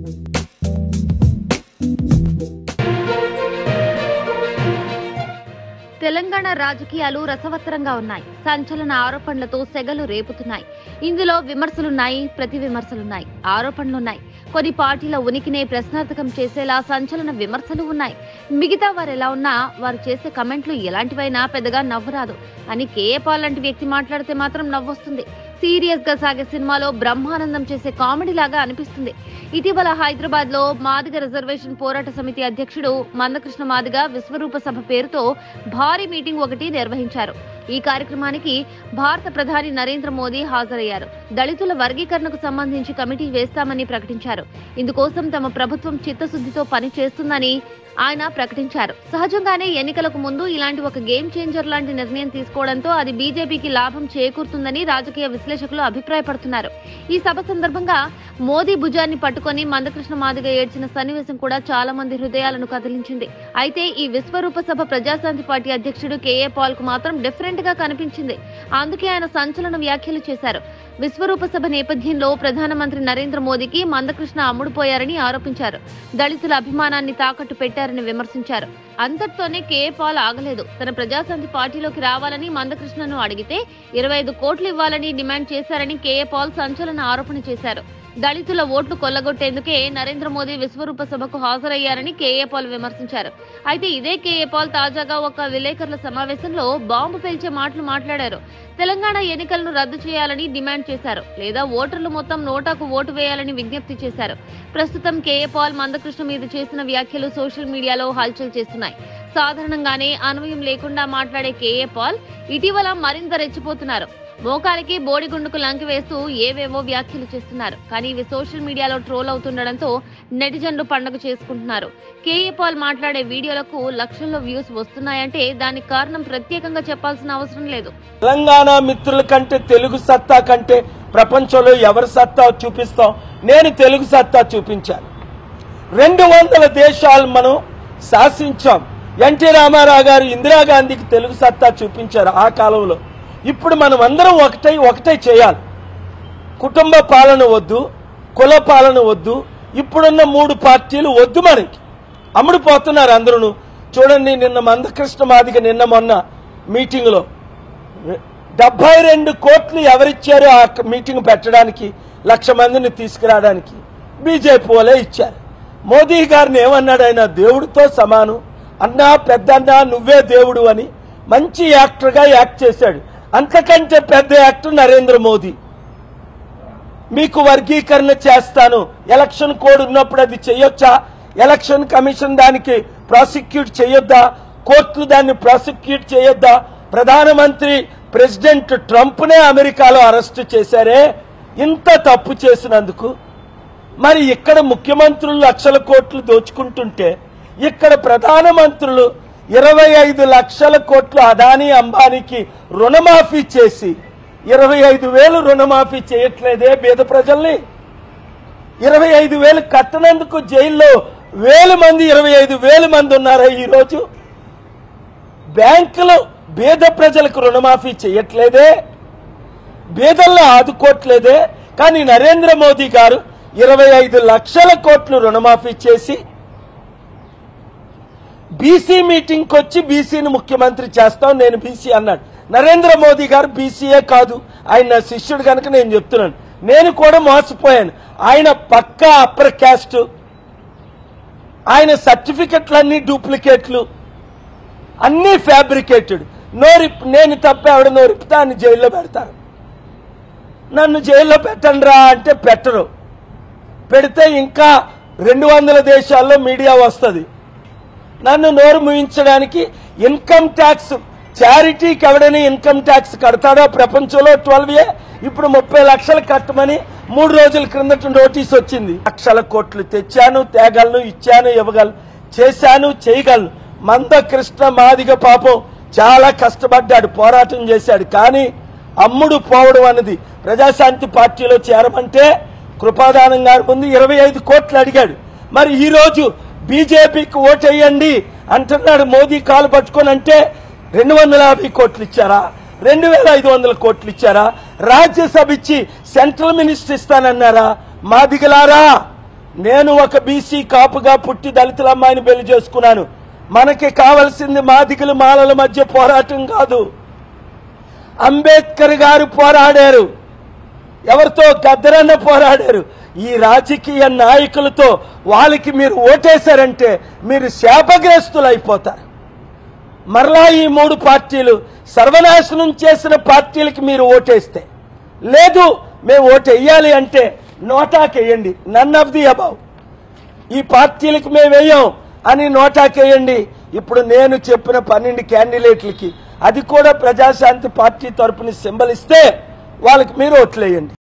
తెలంగాణ రాజకీయాలు రసవత్తరంగా ఉన్నాయి సంచలన ఆరోపణలతో సెగలు రేపుతున్నాయి ఇందులో విమర్శలున్నాయి ప్రతి విమర్శలున్నాయి ఆరోపణలున్నాయి కొన్ని పార్టీల ఉనికినే ప్రశ్నార్థకం చేసేలా సంచలన విమర్శలు ఉన్నాయి మిగతా వారు ఎలా ఉన్నా వారు చేసే కమెంట్లు ఎలాంటివైనా పెద్దగా నవ్వురాదు అని కేఏ పాల్ లాంటి వ్యక్తి మాట్లాడితే మాత్రం నవ్వొస్తుంది సీరియస్ గా సాగే సినిమాలో బ్రహ్మానందం చేసే కామెడీ లాగా అనిపిస్తుంది ఇటీవల హైదరాబాద్ లో మాదిగ రిజర్వేషన్ పోరాట సమితి అధ్యక్షుడు మందకృష్ణ మాదిగ విశ్వరూప సభ పేరుతో భారీ మీటింగ్ ఒకటి నిర్వహించారు ఈ కార్యక్రమానికి భారత ప్రధాని నరేంద్ర మోదీ హాజరయ్యారు దళితుల వర్గీకరణకు సంబంధించి కమిటీ వేస్తామని ప్రకటించారు ఇందుకోసం తమ ప్రభుత్వం చిత్తశుద్ధితో పని చేస్తుందని ఆయన ప్రకటించారు సహజంగానే ఎన్నికలకు ముందు ఇలాంటి ఒక గేమ్ చేంజర్ లాంటి నిర్ణయం తీసుకోవడంతో అది బీజేపీకి లాభం చేకూరుతుందని రాజకీయ విశ్లేషకులు అభిప్రాయపడుతున్నారు ఈ సభ సందర్భంగా మోదీ భుజాన్ని పట్టుకొని మందకృష్ణ మాదిగ ఏడ్చిన సన్నివేశం కూడా చాలా మంది హృదయాలను కదిలించింది అయితే ఈ విశ్వరూప సభ ప్రజాశాంతి పార్టీ అధ్యక్షుడు కేఏ పాల్ కు మాత్రం డిఫరెంట్ గా కనిపించింది అందుకే ఆయన సంచలన వ్యాఖ్యలు చేశారు విశ్వరూప సభ నేపథ్యంలో ప్రధానమంత్రి నరేంద్ర మోదీకి మందకృష్ణ అమ్ముడుపోయారని ఆరోపించారు దళితుల అభిమానాన్ని తాకట్టు పెట్టారని విమర్శించారు అంతటితోనే కేఏ పాల్ ఆగలేదు తన ప్రజాశాంతి పార్టీలోకి రావాలని మందకృష్ణను అడిగితే ఇరవై ఐదు కోట్లు ఇవ్వాలని డిమాండ్ చేశారని కేఏ పాల్ సంచలన ఆరోపణ చేశారు దళితుల ఓట్లు కొల్లగొట్టేందుకే నరేంద్ర మోదీ విశ్వరూప సభకు హాజరయ్యారని కేఏ పాల్ విమర్శించారు అయితే ఇదే కేఏ పాల్ తాజాగా ఒక విలేకరుల సమావేశంలో బాంబు పేల్చే మాటలు మాట్లాడారు తెలంగాణ ఎన్నికలను రద్దు చేయాలని డిమాండ్ చేశారు లేదా ఓటర్లు మొత్తం నోటాకు ఓటు వేయాలని విజ్ఞప్తి చేశారు ప్రస్తుతం కేఏ పాల్ మందకృష్ణ మీద చేసిన వ్యాఖ్యలు సోషల్ మీడియాలో హల్చల్ చేస్తున్నాయి సాధారణంగానే అన్వయం లేకుండా మాట్లాడే కేఏ పాల్ ఇటీవల మరింత రెచ్చిపోతున్నారు మోకాలికి బోడిగుండుకు లంకి వేస్తూ ఏవేవో వ్యాఖ్యలు చేస్తున్నారు కానీ ఇవి సోషల్ మీడియాలో ట్రోల్ అవుతుండడంతో నెటిజన్లు పండగ చేసుకుంటున్నారు కేఏ పాల్ మాట్లాడే వీడియోలకు లక్షల్లో వ్యూస్ వస్తున్నాయంటే దానికి కారణం ప్రత్యేకంగా చెప్పాల్సిన అవసరం లేదు తెలంగాణ మిత్రుల కంటే తెలుగు సత్తా కంటే ప్రపంచంలో ఎవరి సత్తా చూపిస్తాం నేను తెలుగు సత్తా చూపించాను రెండు వందల దేశాలు మనం శాసించాం ఎన్టీ రామారావు గారు ఇందిరాగాంధీకి తెలుగు సత్తా చూపించారు ఆ కాలంలో ఇప్పుడు మనం అందరం ఒకటై ఒకటై చేయాలి కుటుంబ పాలన వద్దు కుల పాలన వద్దు ఇప్పుడున్న మూడు పార్టీలు వద్దు మనకి అమ్ముడు పోతున్నారు అందరూ చూడండి నిన్న మందకృష్ణ మాదిగ నిన్న మొన్న మీటింగ్లో డెబ్బై రెండు కోట్లు ఎవరిచ్చారు ఆ మీటింగ్ పెట్టడానికి లక్ష మందిని తీసుకురావడానికి బీజేపీ వాళ్ళే ఇచ్చారు మోదీ గారిని ఏమన్నాడు ఆయన దేవుడితో సమానం అన్నా పెద్దన్నా నువ్వే దేవుడు అని మంచి యాక్టర్గా యాక్ట్ చేశాడు అంతకంటే పెద్ద యాక్టర్ నరేంద్ర మోదీ మీకు వర్గీకరణ చేస్తాను ఎలక్షన్ కోడ్ ఉన్నప్పుడు అది చేయొచ్చా ఎలక్షన్ కమిషన్ దానికి ప్రాసిక్యూట్ చేయొద్దా కోర్టులు దాన్ని ప్రాసిక్యూట్ చేయొద్దా ప్రధానమంత్రి ప్రెసిడెంట్ ట్రంప్నే అమెరికాలో అరెస్ట్ చేశారే ఇంత తప్పు చేసినందుకు మరి ఇక్కడ ముఖ్యమంత్రులు లక్షల కోట్లు దోచుకుంటుంటే ఇక్కడ ప్రధానమంత్రులు ఇరవై ఐదు లక్షల కోట్లు అదానీ అంబానీకి రుణమాఫీ చేసి ఇరవై ఐదు వేలు రుణమాఫీ చేయట్లేదే పేద ప్రజల్ని ఇరవై ఐదు వేలు కట్టనందుకు జైల్లో వేల మంది ఇరవై ఐదు వేల మంది ఉన్నారా ఈరోజు బ్యాంకులు పేద ప్రజలకు రుణమాఫీ చేయట్లేదే బీదల్లో ఆదుకోవట్లేదే కానీ నరేంద్ర మోదీ గారు ఇరవై ఐదు లక్షల కోట్లు రుణమాఫీ చేసి బీసీ మీటింగ్కి వచ్చి బీసీని ముఖ్యమంత్రి చేస్తాం నేను బీసీ అన్నాడు నరేంద్ర మోదీ గారు బీసీఏ కాదు ఆయన నా శిష్యుడు కనుక నేను చెప్తున్నాను నేను కూడా మోసపోయాను ఆయన పక్కా అప్పర్ క్యాస్ట్ ఆయన సర్టిఫికెట్లన్నీ డూప్లికేట్లు అన్నీ ఫ్యాబ్రికేటెడ్ నోరిప్ నేను తప్ప ఎవడ నోరిపితే ఆయన జైల్లో పెడతారు నన్ను జైల్లో పెట్టండి రా అంటే పెట్టరు పెడితే ఇంకా రెండు వందల దేశాల్లో మీడియా వస్తుంది నన్ను నోరు ముయించడానికి ఇన్కమ్ ట్యాక్స్ చారిటీకి ఎవడని ఇన్కమ్ ట్యాక్స్ కడతాడో ప్రపంచంలో ట్వెల్వ్ ఏ ఇప్పుడు ముప్పై లక్షలు కట్టమని మూడు రోజుల క్రిందట నోటీస్ వచ్చింది లక్షల కోట్లు తెచ్చాను తేగలను ఇచ్చాను ఇవ్వగలను చేశాను చేయగలను మంద కృష్ణ మాదిగ పాపం చాలా కష్టపడ్డాడు పోరాటం చేశాడు కానీ అమ్ముడు పోవడం అన్నది ప్రజాశాంతి పార్టీలో చేరమంటే కృపాదానం గారి ముందు ఇరవై ఐదు కోట్లు అడిగాడు మరి ఈ రోజు బీజేపీకి ఓటేయండి అంటున్నాడు మోదీ కాలు పట్టుకొని అంటే రెండు వందల యాభై కోట్లు ఇచ్చారా రెండు వేల ఐదు వందల కోట్లు ఇచ్చారా రాజ్యసభ ఇచ్చి సెంట్రల్ మినిస్టర్ ఇస్తానన్నారా మాదిగలారా నేను ఒక బీసీ కాపుగా పుట్టి దళితుల అమ్మాయిని పెళ్లి చేసుకున్నాను మనకి కావలసింది మాదిగలు మాలల మధ్య పోరాటం కాదు అంబేద్కర్ గారు పోరాడారు ఎవరితో గద్దరన్న పోరాడారు ఈ రాజకీయ నాయకులతో వాళ్ళకి మీరు ఓటేశారంటే మీరు శాపగ్రస్తులు అయిపోతారు మరలా ఈ మూడు పార్టీలు సర్వనాశనం చేసిన పార్టీలకి మీరు ఓటేస్తే లేదు మేము ఓటు వేయాలి అంటే నోటాకేయండి నన్ ఆఫ్ ది అబౌవ్ ఈ పార్టీలకు మేము వేయం అని నోటాకేయండి ఇప్పుడు నేను చెప్పిన పన్నెండు క్యాండిడేట్లకి అది కూడా ప్రజాశాంతి పార్టీ తరపున సింబల్ ఇస్తే వాళ్ళకి మీరు ఓట్లేయండి